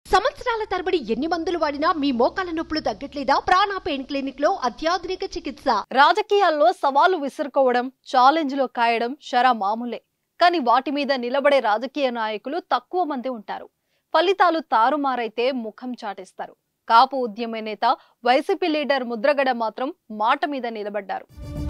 సంవత్సరాల తరబడి ఎన్ని మందులు వాడినా మీ మోకాల నొప్పులు తగ్గట్లేదా ప్రాణ పెయిన్ క్లినిక్ లో అత్యాధునిక చికిత్స రాజకీయాల్లో సవాలు విసురుకోవడం ఛాలెంజ్లో కాయడం షరా మామూలే కానీ వాటి మీద నిలబడే రాజకీయ నాయకులు తక్కువ మంది ఉంటారు ఫలితాలు తారుమారైతే ముఖం చాటేస్తారు కాపు ఉద్యమ నేత వైసీపీ లీడర్ ముద్రగడ మాత్రం మాట మీద నిలబడ్డారు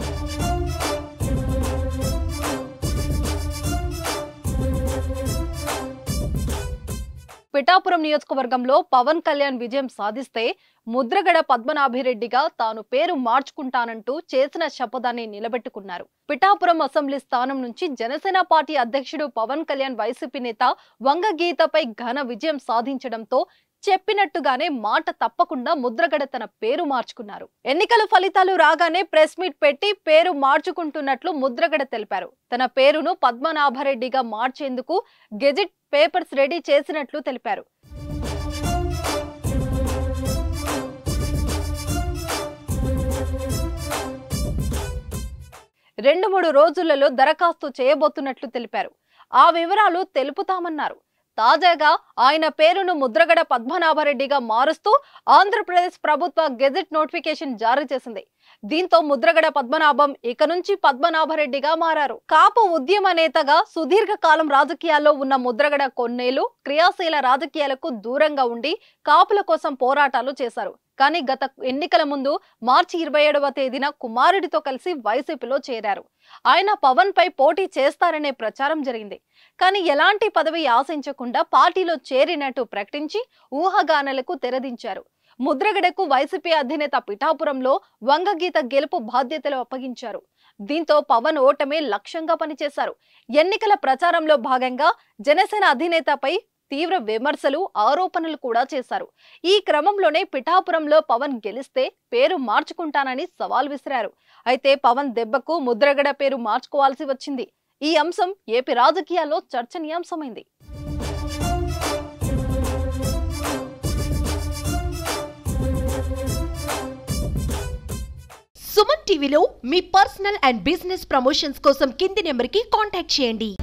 పిఠాపురం నియోజకవర్గంలో పవన్ కళ్యాణ్ విజయం సాధిస్తే ముద్రగడ పద్మనాభిరెడ్డిగా తాను పేరు మార్చుకుంటానంటూ చేసిన శపథాన్ని నిలబెట్టుకున్నారు పిఠాపురం అసెంబ్లీ స్థానం నుంచి జనసేన పార్టీ అధ్యక్షుడు పవన్ కళ్యాణ్ వైసీపీ నేత వంగగీతపై ఘన విజయం సాధించడంతో చెప్పినట్టుగానే మాట తప్పకుండా ముద్రగడ తన పేరు మార్చుకున్నారు ఎన్నికల ఫలితాలు రాగానే ప్రెస్ మీట్ పెట్టి పేరు మార్చుకుంటున్నట్లు ముద్రగడ తెలిపారు తన పేరును పద్మనాభరెడ్డిగా మార్చేందుకు గెజిట్ పేపర్స్ రెడీ చేసినట్లు తెలిపారు రెండు మూడు రోజులలో దరఖాస్తు చేయబోతున్నట్లు తెలిపారు ఆ వివరాలు తెలుపుతామన్నారు తాజాగా ఆయన పేరును ముద్రగడ పద్మనాభరెడ్డిగా మారుస్తూ ఆంధ్రప్రదేశ్ ప్రభుత్వ గెజెట్ నోటిఫికేషన్ జారీ చేసింది దీంతో ముద్రగడ పద్మనాభం ఇక నుంచి పద్మనాభరెడ్డిగా మారారు కాపు ఉద్యమ నేతగా సుదీర్ఘ కాలం రాజకీయాల్లో ఉన్న ముద్రగడ కొన్నేళ్లు క్రియాశీల రాజకీయాలకు దూరంగా ఉండి కాపుల కోసం పోరాటాలు చేశారు కానీ గత ఎన్నికల ముందు మార్చి ఇరవై ఏడవ తేదీన కుమారుడితో కలిసి వైసీపీలో చేరారు ఆయన పవన్ పై పోటీ చేస్తారనే ప్రచారం జరిగింది కానీ ఎలాంటి పదవి ఆశించకుండా పార్టీలో చేరినట్టు ప్రకటించి ఊహాగానాలకు తెరదించారు ముద్రగడకు వైసీపీ అధినేత పిఠాపురంలో వంగగీత గెలుపు బాధ్యతలు అప్పగించారు దీంతో పవన్ ఓటమే లక్ష్యంగా పనిచేశారు ఎన్నికల ప్రచారంలో భాగంగా జనసేన అధినేతపై తీవ్ర విమర్శలు ఆరోపణలు కూడా చేశారు ఈ క్రమంలోనే పిఠాపురంలో పవన్ గెలిస్తే పేరు మార్చుకుంటానని సవాల్ విసిరారు అయితే పవన్ దెబ్బకు ముద్రగడ పేరు మార్చుకోవాల్సి వచ్చింది ఈ అంశం ఏపీ రాజకీయాల్లో చర్చనీయాంశమైంది సుమన్ టీవీలో మీ పర్సనల్ అండ్ బిజినెస్ ప్రమోషన్స్ కోసం కింది నెంబర్ కి కాంటాక్ట్ చేయండి